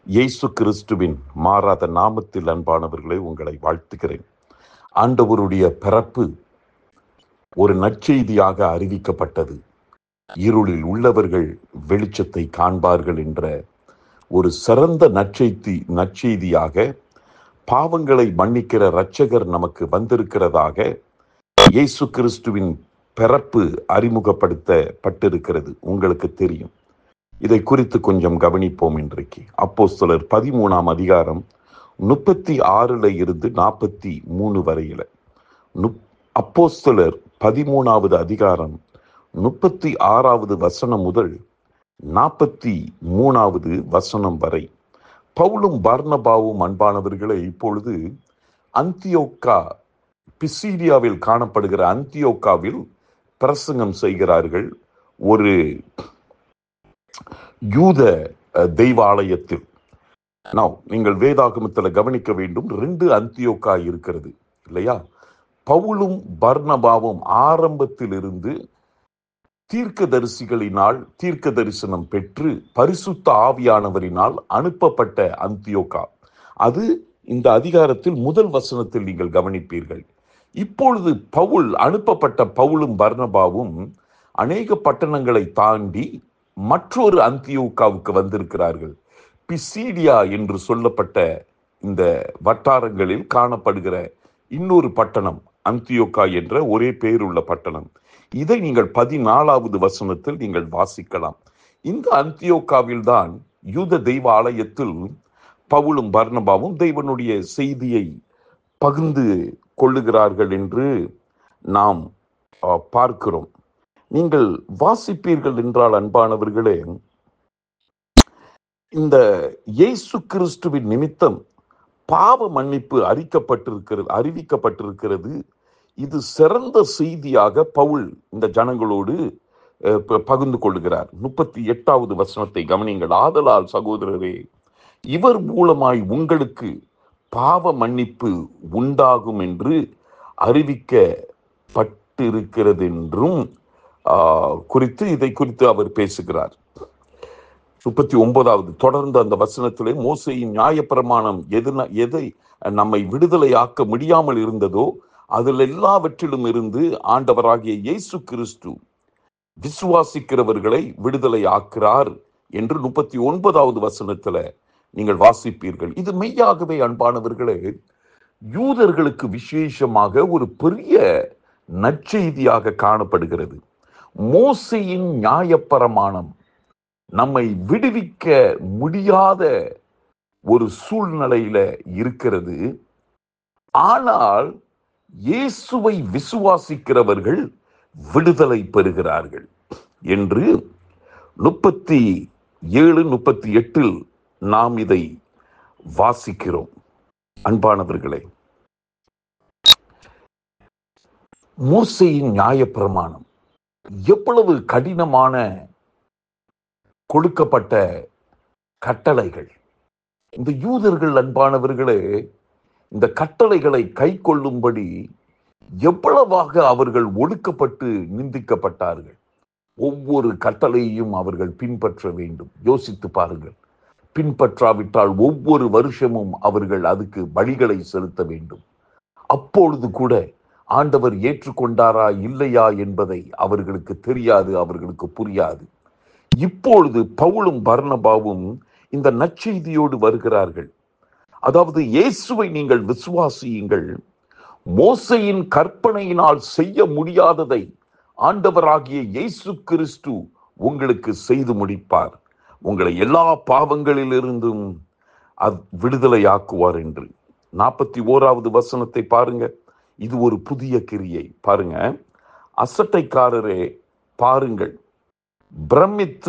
இயேசு கிறிஸ்துவின் மாறாத நாமத்தில் அன்பானவர்களே உங்களை வாழ்த்துகிறேன் ஆண்டவருடைய பிறப்பு ஒரு நற்செய்தியாக அறிவிக்கப்பட்டது இருளில் உள்ளவர்கள் வெளிச்சத்தை காண்பார்கள் என்ற ஒரு சிறந்த நற்செய்தி நற்செய்தியாக பாவங்களை மன்னிக்கிற இரட்சகர் நமக்கு வந்திருக்கிறதாக இயேசு கிறிஸ்துவின் பிறப்பு அறிமுகப்படுத்தப்பட்டிருக்கிறது உங்களுக்கு தெரியும் இதை குறித்து கொஞ்சம் கவனிப்போம் இன்றைக்கு அப்போஸ்தலர் பதிமூணாம் அதிகாரம் முப்பத்தி ஆறுல இருந்து நாற்பத்தி மூணு வரையில நுப் அப்போஸ்தலர் பதிமூணாவது அதிகாரம் முப்பத்தி ஆறாவது வசனம் முதல் நாற்பத்தி மூணாவது வசனம் வரை பவுலும் பர்னபாவும் அன்பானவர்களை இப்பொழுது அந்தியோக்கா பிசீடியாவில் காணப்படுகிற அந்தியோக்காவில் பிரசங்கம் செய்கிறார்கள் ஒரு யூத அஹ், தெய்வ ஆலயத்தில் Now, நீங்கள் வேதாகமத்தில் கவனிக்க வேண்டும் ரெண்டு அந்தியோக்கா இருக்கிறது இல்லையா பவுலும் பர்னபாவும் ஆரம்பத்தில் இருந்து தீர்க்கதரிசிகளினால் தீர்க்க தரிசனம் பெற்று பரிசுத்த ஆவியானவரினால் அனுப்பப்பட்ட அந்தியோக்கா அது இந்த அதிகாரத்தில் முதல் வசனத்தில் நீங்கள் கவனிப்பீர்கள் இப்பொழுது பவுல் அனுப்பப்பட்ட பவுலும் பர்னபாவும் அநேக பட்டணங்களை தாண்டி மற்றொரு அந்தியோக்காவுக்கு வந்திருக்கிறார்கள் பிசீடியா என்று சொல்லப்பட்ட இந்த வட்டாரங்களில் காணப்படுகிற இன்னொரு பட்டணம் அந்தியோக்கா என்ற ஒரே பேருள்ள பட்டணம் இதை நீங்கள் பதினாலாவது வசனத்தில் நீங்கள் வாசிக்கலாம் இந்த அந்தியோக்காவில் தான் யூத தெய்வ ஆலயத்தில் பவுலும் பர்னபாவும் தெய்வனுடைய செய்தியை பகிர்ந்து கொள்ளுகிறார்கள் என்று நாம் அஹ், பார்க்கிறோம் நீங்கள் வாசிப்பீர்கள் என்றால் அன்பானவர்களே இந்த இயேசு கிறிஸ்துவின் நிமித்தம் பாவ மன்னிப்பு அறிக்கப்பட்டிருக்கிறது அறிவிக்கப்பட்டிருக்கிறது இது சிறந்த செய்தியாக பவுல் இந்த ஜனங்களோடு அஹ், ப- பகிர்ந்து கொள்கிறார் முப்பத்தி எட்டாவது வசனத்தை கவனிங்கள் ஆதலால் சகோதரரே இவர் மூலமாய் உங்களுக்கு பாவ மன்னிப்பு உண்டாகும் என்று அறிவிக்கப்பட்டிருக்கிறது என்றும் ஆஹ், குறித்து இதை குறித்து அவர் பேசுகிறார் முப்பத்தி ஒன்பதாவது தொடர்ந்து அந்த வசனத்திலே மோசையின் நியாயப்பிரமாணம் எது எதை நம்மை விடுதலையாக்க முடியாமல் இருந்ததோ அதில் எல்லாவற்றிலும் இருந்து ஆண்டவராகிய இயேசு கிறிஸ்து விசுவாசிக்கிறவர்களை விடுதலை ஆக்கிறார் என்று முப்பத்தி ஒன்பதாவது வசனத்துல நீங்கள் வாசிப்பீர்கள் இது மெய்யாகவே அன்பானவர்களே யூதர்களுக்கு விசேஷமாக ஒரு பெரிய நற்செய்தியாக காணப்படுகிறது மோசையின் நியாயப்பிரமாணம் நம்மை விடுவிக்க முடியாத ஒரு சூழ்நிலையில இருக்கிறது ஆனால் இயேசுவை விசுவாசிக்கிறவர்கள் விடுதலை பெறுகிறார்கள் என்று முப்பத்தி ஏழு முப்பத்தி எட்டில் நாம் இதை வாசிக்கிறோம் அன்பானவர்களே மோசையின் நியாயப்பிரமாணம் எவ்வளவு கடினமான கொடுக்கப்பட்ட கட்டளைகள் இந்த யூதர்கள் அன்பானவர்களே இந்த கட்டளைகளை கை கொள்ளும்படி எவ்வளவாக அவர்கள் ஒடுக்கப்பட்டு நிந்திக்கப்பட்டார்கள் ஒவ்வொரு கட்டளையையும் அவர்கள் பின்பற்ற வேண்டும் யோசித்து பாருங்கள் பின்பற்றாவிட்டால் ஒவ்வொரு வருஷமும் அவர்கள் அதுக்கு பலிகளை செலுத்த வேண்டும் அப்பொழுது கூட ஆண்டவர் ஏற்றுக்கொண்டாரா இல்லையா என்பதை அவர்களுக்கு தெரியாது அவர்களுக்கு புரியாது இப்பொழுது பவுலும் பர்னபாவும் இந்த நற்செய்தியோடு வருகிறார்கள் அதாவது இயேசுவை நீங்கள் விசுவாசியுங்கள் மோசையின் கற்பனையினால் செய்ய முடியாததை ஆண்டவராகிய இயேசு கிறிஸ்து உங்களுக்கு செய்து முடிப்பார் உங்களை எல்லா பாவங்களிலிருந்தும் அது விடுதலையாக்குவார் என்று நாற்பத்தி ஓராவது வசனத்தை பாருங்க இது ஒரு புதிய கிரியை பாருங்க அசட்டைக்காரரே பாருங்கள் பிரமித்து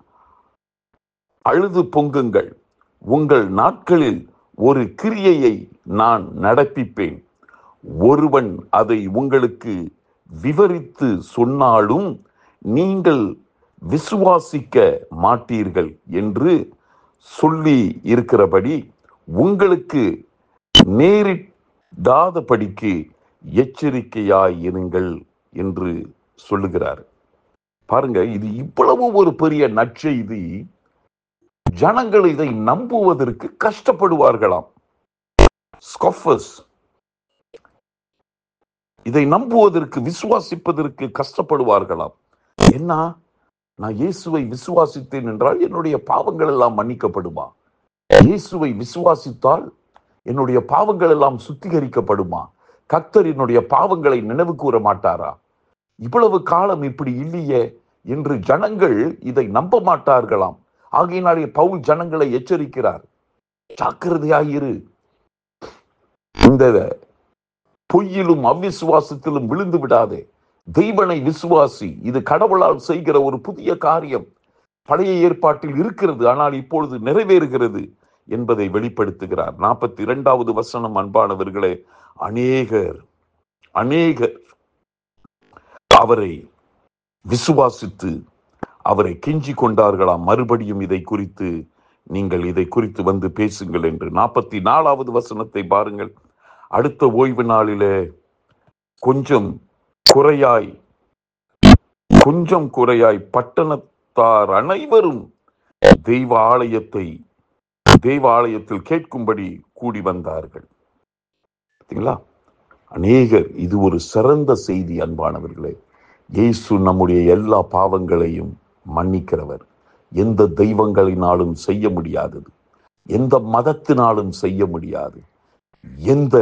அழுது பொங்குங்கள் உங்கள் நாட்களில் ஒரு கிரியையை நான் நடப்பிப்பேன் ஒருவன் அதை உங்களுக்கு விவரித்து சொன்னாலும் நீங்கள் விசுவாசிக்க மாட்டீர்கள் என்று சொல்லி இருக்கிறபடி உங்களுக்கு நேரிடாதபடிக்கு எச்சரிக்கையாயிருங்கள் என்று சொல்லுகிறார் பாருங்க இது இவ்வளவு ஒரு பெரிய நற்செய்தி ஜனங்கள் இதை நம்புவதற்கு கஷ்டப்படுவார்களாம் ஸ்கொஃபர்ஸ் இதை நம்புவதற்கு விசுவாசிப்பதற்கு கஷ்டப்படுவார்களாம் என்ன நான் இயேசுவை விசுவாசித்தேன் என்றால் என்னுடைய பாவங்கள் எல்லாம் மன்னிக்கப்படுமா இயேசுவை விசுவாசித்தால் என்னுடைய பாவங்கள் எல்லாம் சுத்திகரிக்கப்படுமா கர்த்தர் என்னுடைய பாவங்களை நினைவு கூற மாட்டாரா இவ்வளவு காலம் இப்படி இல்லையே என்று ஜனங்கள் இதை நம்ப மாட்டார்களாம் ஆகையினாலே பவுல் ஜனங்களை எச்சரிக்கிறார் ஜாக்கிரதையாயிரு இந்த பொய்யிலும் அவ்விசுவாசத்திலும் விழுந்து விடாதே தெய்வனை விசுவாசி இது கடவுளால் செய்கிற ஒரு புதிய காரியம் பழைய ஏற்பாட்டில் இருக்கிறது ஆனால் இப்பொழுது நிறைவேறுகிறது என்பதை வெளிப்படுத்துகிறார் நாற்பத்தி இரண்டாவது வசனம் அன்பானவர்களே அநேகர் அநேகர் அவரை விசுவாசித்து அவரை கெஞ்சி கொண்டார்களாம் மறுபடியும் இதை குறித்து நீங்கள் இதை குறித்து வந்து பேசுங்கள் என்று நாற்பத்தி நாலாவது வசனத்தை பாருங்கள் அடுத்த ஓய்வு நாளிலே கொஞ்சம் குறையாய் கொஞ்சம் குறையாய் பட்டணத்தார் அனைவரும் தெய்வ ஆலயத்தை தெய்வ ஆலயத்தில் கேட்கும்படி கூடி வந்தார்கள் பார்த்தீங்களா அநேகர் இது ஒரு சிறந்த செய்தி அன்பானவர்களே இயேசு நம்முடைய எல்லா பாவங்களையும் மன்னிக்கிறவர் எந்த தெய்வங்களினாலும் செய்ய முடியாதது எந்த மதத்தினாலும் செய்ய முடியாது எந்த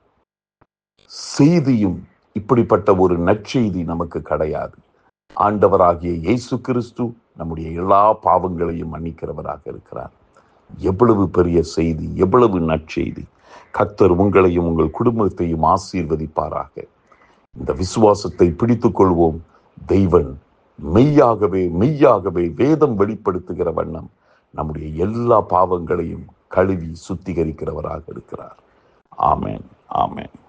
செய்தியும் இப்படிப்பட்ட ஒரு நற்செய்தி நமக்கு கிடையாது ஆண்டவராகிய இயேசு கிறிஸ்து நம்முடைய எல்லா பாவங்களையும் மன்னிக்கிறவராக இருக்கிறார் எவ்வளவு பெரிய செய்தி எவ்வளவு நற்செய்தி கர்த்தர் உங்களையும் உங்கள் குடும்பத்தையும் ஆசீர்வதிப்பாராக இந்த விசுவாசத்தை பிடித்துக் கொள்வோம் தெய்வன் மெய்யாகவே மெய்யாகவே வேதம் வெளிப்படுத்துகிற வண்ணம் நம்முடைய எல்லா பாவங்களையும் கழுவி சுத்திகரிக்கிறவராக இருக்கிறார் ஆமென் ஆமென்